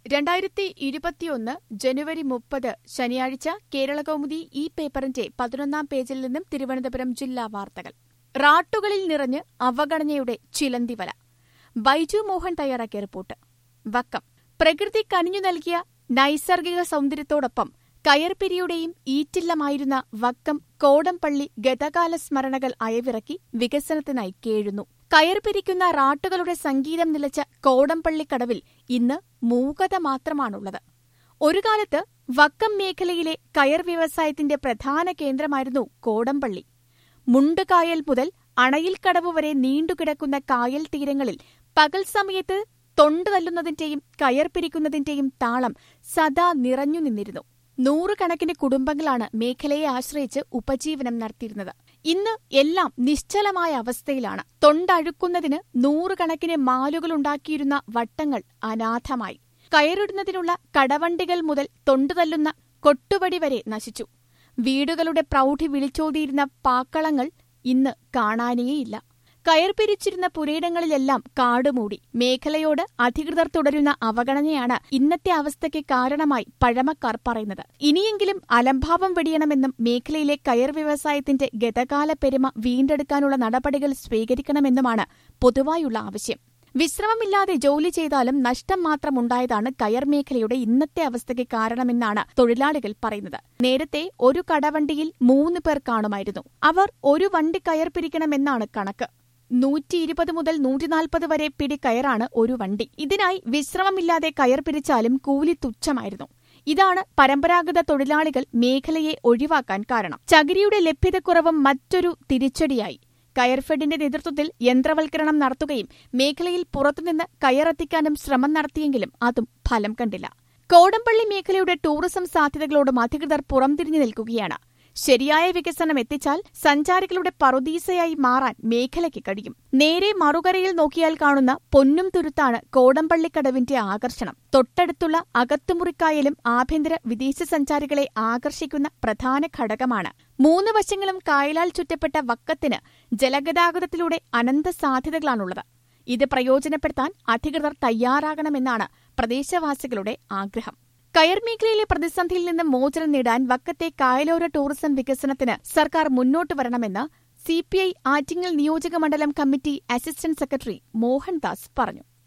രണ്ടായിരത്തി ഇരുപത്തിയൊന്ന് ജനുവരി മുപ്പത് ശനിയാഴ്ച കേരളകൗമുദി ഈ പേപ്പറിന്റെ പതിനൊന്നാം പേജിൽ നിന്നും തിരുവനന്തപുരം ജില്ലാ വാർത്തകൾ റാട്ടുകളിൽ നിറഞ്ഞ് അവഗണനയുടെ ചിലന്തിവല ബൈജു മോഹൻ തയ്യാറാക്കിയ റിപ്പോർട്ട് വക്കം പ്രകൃതി കനിഞ്ഞു നൽകിയ നൈസർഗിക സൗന്ദര്യത്തോടൊപ്പം കയർപിരിയുടെയും ഈറ്റില്ലമായിരുന്ന വക്കം കോടംപള്ളി ഗതകാല സ്മരണകൾ അയവിറക്കി വികസനത്തിനായി കേഴുന്നു കയർപിരിക്കുന്ന റാട്ടുകളുടെ സംഗീതം നിലച്ച കോടംപള്ളിക്കടവിൽ ഇന്ന് മൂകത മാത്രമാണുള്ളത് ഒരു കാലത്ത് വക്കം മേഖലയിലെ കയർ വ്യവസായത്തിന്റെ പ്രധാന കേന്ദ്രമായിരുന്നു കോടംപള്ളി മുണ്ടുകായൽ മുതൽ അണയിൽക്കടവ് വരെ നീണ്ടുകിടക്കുന്ന കായൽ തീരങ്ങളിൽ പകൽ സമയത്ത് തൊണ്ടു തല്ലുന്നതിന്റെയും കയർ പിരിക്കുന്നതിന്റെയും താളം സദാ നിറഞ്ഞു നിന്നിരുന്നു നൂറുകണക്കിന് കുടുംബങ്ങളാണ് മേഖലയെ ആശ്രയിച്ച് ഉപജീവനം നടത്തിയിരുന്നത് ഇന്ന് എല്ലാം നിശ്ചലമായ അവസ്ഥയിലാണ് തൊണ്ടഴുക്കുന്നതിന് നൂറുകണക്കിന് മാലുകളുണ്ടാക്കിയിരുന്ന വട്ടങ്ങൾ അനാഥമായി കയറിടുന്നതിനുള്ള കടവണ്ടികൾ മുതൽ തൊണ്ടുതല്ലുന്ന കൊട്ടുപടി വരെ നശിച്ചു വീടുകളുടെ പ്രൗഢി വിളിച്ചോതിയിരുന്ന പാക്കളങ്ങൾ ഇന്ന് കാണാനേയില്ല കയർ പിരിച്ചിരുന്ന പുരയിടങ്ങളിലെല്ലാം കാടുമൂടി മേഖലയോട് അധികൃതർ തുടരുന്ന അവഗണനയാണ് ഇന്നത്തെ അവസ്ഥയ്ക്ക് കാരണമായി പഴമക്കാർ പറയുന്നത് ഇനിയെങ്കിലും അലംഭാവം വെടിയണമെന്നും മേഖലയിലെ കയർ വ്യവസായത്തിന്റെ ഗതകാല പെരുമ വീണ്ടെടുക്കാനുള്ള നടപടികൾ സ്വീകരിക്കണമെന്നുമാണ് പൊതുവായുള്ള ആവശ്യം വിശ്രമമില്ലാതെ ജോലി ചെയ്താലും നഷ്ടം മാത്രം ഉണ്ടായതാണ് കയർ മേഖലയുടെ ഇന്നത്തെ അവസ്ഥയ്ക്ക് കാരണമെന്നാണ് തൊഴിലാളികൾ പറയുന്നത് നേരത്തെ ഒരു കടവണ്ടിയിൽ മൂന്ന് പേർ കാണുമായിരുന്നു അവർ ഒരു വണ്ടി കയർ പിരിക്കണമെന്നാണ് കണക്ക് നൂറ്റി ഇരുപത് മുതൽ നൂറ്റിനാൽപ്പത് വരെ പിടി കയറാണ് ഒരു വണ്ടി ഇതിനായി വിശ്രമമില്ലാതെ കയർ പിരിച്ചാലും കൂലി തുച്ഛമായിരുന്നു ഇതാണ് പരമ്പരാഗത തൊഴിലാളികൾ മേഖലയെ ഒഴിവാക്കാൻ കാരണം ചകിരിയുടെ ലഭ്യതക്കുറവും മറ്റൊരു തിരിച്ചടിയായി കയർഫെഡിന്റെ നേതൃത്വത്തിൽ യന്ത്രവൽക്കരണം നടത്തുകയും മേഖലയിൽ പുറത്തുനിന്ന് കയറെത്തിക്കാനും ശ്രമം നടത്തിയെങ്കിലും അതും ഫലം കണ്ടില്ല കോടമ്പള്ളി മേഖലയുടെ ടൂറിസം സാധ്യതകളോടും അധികൃതർ പുറംതിരിഞ്ഞു നിൽക്കുകയാണ് ശരിയായ വികസനം എത്തിച്ചാൽ സഞ്ചാരികളുടെ പറുദീസയായി മാറാൻ മേഖലയ്ക്ക് കഴിയും നേരെ മറുകരയിൽ നോക്കിയാൽ കാണുന്ന പൊന്നും തുരുത്താണ് കോടമ്പള്ളിക്കടവിന്റെ ആകർഷണം തൊട്ടടുത്തുള്ള അകത്തുമുറിക്കായലും ആഭ്യന്തര വിദേശ സഞ്ചാരികളെ ആകർഷിക്കുന്ന പ്രധാന ഘടകമാണ് മൂന്ന് വശങ്ങളും കായലാൽ ചുറ്റപ്പെട്ട വക്കത്തിന് ജലഗതാഗതത്തിലൂടെ അനന്ത സാധ്യതകളാണുള്ളത് ഇത് പ്രയോജനപ്പെടുത്താൻ അധികൃതർ തയ്യാറാകണമെന്നാണ് പ്രദേശവാസികളുടെ ആഗ്രഹം കയർ മേഖലയിലെ പ്രതിസന്ധിയിൽ നിന്ന് മോചനം നേടാൻ വക്കത്തെ കായലോര ടൂറിസം വികസനത്തിന് സർക്കാർ മുന്നോട്ട് വരണമെന്ന് സിപിഐ ആറ്റിങ്ങൽ നിയോജക മണ്ഡലം കമ്മിറ്റി അസിസ്റ്റന്റ് സെക്രട്ടറി മോഹൻദാസ് പറഞ്ഞു